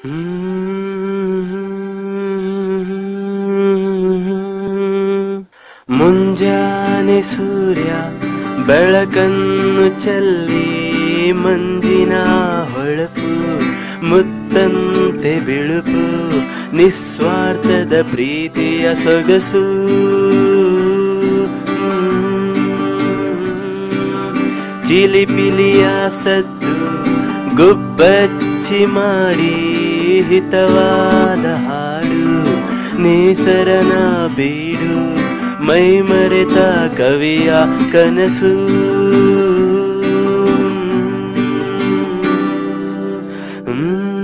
ಮುಂಜಾನೆ ಸೂರ್ಯ ಬೆಳಕನ್ನು ಚೆಲ್ಲಿ ಮಂಜಿನ ಹೊಳಪು ಮುತ್ತಂತೆ ಬಿಳುಪು ನಿಸ್ವಾರ್ಥದ ಪ್ರೀತಿಯ ಸೊಗಸು ಚಿಲಿಪಿಲಿಯ ಸದ್ದು ಗುಬ್ಬಚ್ಚಿ ಮಾಡಿ ಹಿತವಾದ ಹಾಡು ನೇಸರನ ಬೀಡು ಮೈ ಮರೆತ ಕವಿಯ ಕನಸು ಹ್ಮ್